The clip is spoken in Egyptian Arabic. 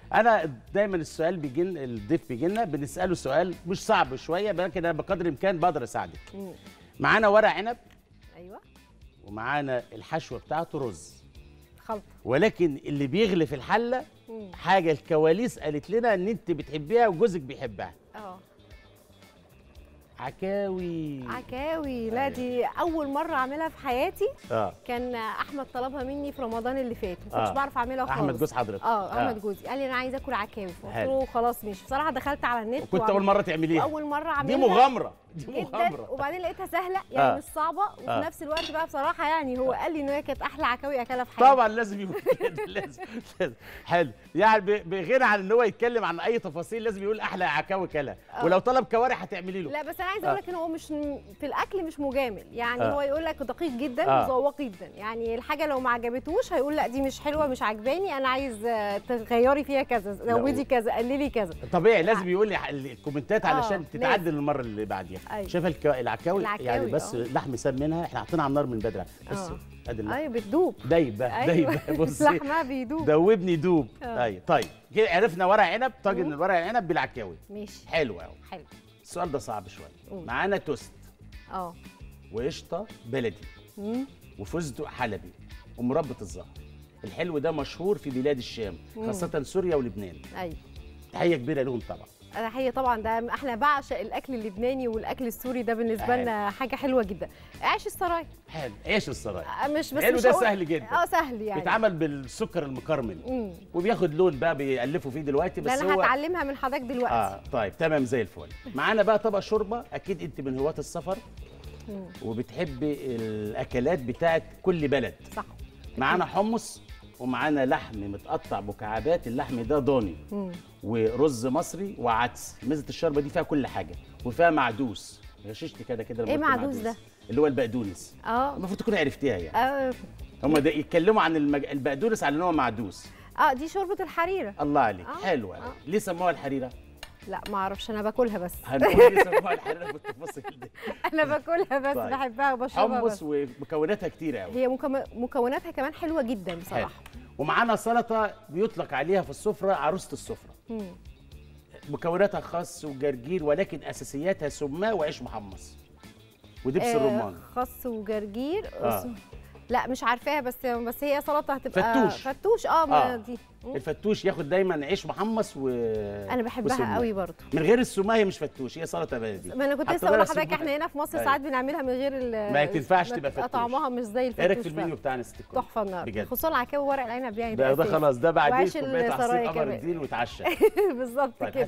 انا دايما السؤال بيجي لنا- الضيف بيجي لنا بنساله سؤال مش صعب شويه لكن انا بقدر الامكان بقدر اساعدك مم. معانا ورق عنب ايوه ومعانا الحشوه بتاعته رز خلطه ولكن اللي بيغلي في الحله مم. حاجه الكواليس قالت لنا ان انت بتحبيها وجوزك بيحبها اه عكاوي عكاوي لا دي اول مره اعملها في حياتي اه كان احمد طلبها مني في رمضان اللي فات ما كنتش آه. بعرف اعملها خالص احمد جوز حضرتك اه احمد جوزي قال لي انا عايز اكل عكاوي قلت حلو. له خلاص ماشي بصراحه دخلت على النت كنت اول وعملت- مره تعمليها اول مره دي اعملها مغامره دي جدا مغامره وبعدين لقيتها سهله يعني آه. مش صعبه وفي آه. نفس الوقت بقى بصراحه يعني هو قال لي ان هي كانت احلى عكاوي اكلها في حياتي طبعا لازم يقول كده لازم لازم حلو يعني ب- بغير عن ان هو يتكلم عن اي تفاصيل لازم يقول احلى عكاوي كلها آه. ولو طلب كوارع هتعملي له لا بس انا عايزه آه. اقول لك ان هو مش م- في الاكل مش مجامل يعني آه. هو يقول لك دقيق جدا آه. وذواق جدا يعني الحاجه لو ما عجبتوش هيقول لا دي مش حلوه مش عجباني انا عايز آه، تغيري فيها كذا زودي كذا قللي كذا طبيعي لازم يقول لي ح- الكومنتات آه، علشان لازم. تتعدل المره اللي بعديها أيوة. شايفه الك- العكاوي العكاوي، يعني بس آه. لحم ساب منها احنا حاطينها على النار من بدري بس آه. ادي اللحم ايوه بتدوب دايب بقى دايب بقى بصي لحمها بيدوب دوبني دوب آه. ايوه طيب كده عرفنا ورق عنب طاجن مم. الورق العنب بالعكاوي ماشي حلو قوي حلو السؤال ده صعب شويه قول. معانا توست اه وقشطه بلدي مم. وفستق حلبي ومربى الزهر الحلو ده مشهور في بلاد الشام مم. خاصة سوريا ولبنان ايوه تحية كبيرة لهم طبعا انا هي طبعا ده احنا بعشق الاكل اللبناني والاكل السوري ده بالنسبه حلو. لنا حاجه حلوه جدا عيش السراي حلو عيش السرايا آه، مش بس حلو مش ده هقول- سهل جدا. اه سهل يعني بيتعمل بالسكر المكرمل مم. وبياخد لون بقى بيألفوا فيه دلوقتي بس لا انا هو هتعلمها من حضرتك دلوقتي اه طيب تمام زي الفل معانا بقى طبق شوربه اكيد انت من هواة السفر مم. وبتحبي الاكلات بتاعت كل بلد صح معانا حمص ومعانا لحم متقطع مكعبات اللحم ده ضاني مم. ورز مصري وعدس ميزه الشوربه دي فيها كل حاجه وفيها معدوس غششت كده كده لما إيه قلت معدوس ده؟ اللي هو البقدونس اه المفروض تكوني عرفتيها يعني اه هم ده يتكلموا عن المج... البقدونس على ان هو معدوس اه دي شوربه الحريره الله عليك آه، حلو آه. ليه سموها الحريره لا ما اعرفش انا باكلها بس هنقول ليه سموها الحريره في التفاصيل دي انا باكلها بس طيب. بحبها وبشربها حمص بس ومكوناتها كتير قوي هي مكم- مكوناتها كمان حلوه جدا حلو بصراحه ومعانا سلطه بيطلق عليها في السفره عروسه السفره مم. مكوناتها خس وجرجير ولكن اساسياتها سماه وعيش محمص ودبس آه، الرمان خس وجرجير آه. اسم- لا مش عارفاها بس بس هي سلطه هتبقى فتوش. فتوش اه, ما آه. دي مم. الفتوش ياخد دايما عيش محمص و انا بحبها وسمنة. قوي برضو من غير السماه هي مش فتوش هي سلطه بلدي ما انا كنت حط لسه اقول لها لحضرتك سمنة. احنا هنا في مصر أيوة. ساعات بنعملها من غير ال ما تنفعش ما تبقى تبقى فتوش. طعمها مش زي ايه رايك الفتوش في المنيو فعلا. بتاعنا ست الكل تحفه النهارده بجد خصوصا العكاوي وورق العنب يعني ده ده أساسي. خلاص ده بعدين وعيش كوبايه عصير السرايا قمر كمان. الدين وتعشى بالظبط طيب كده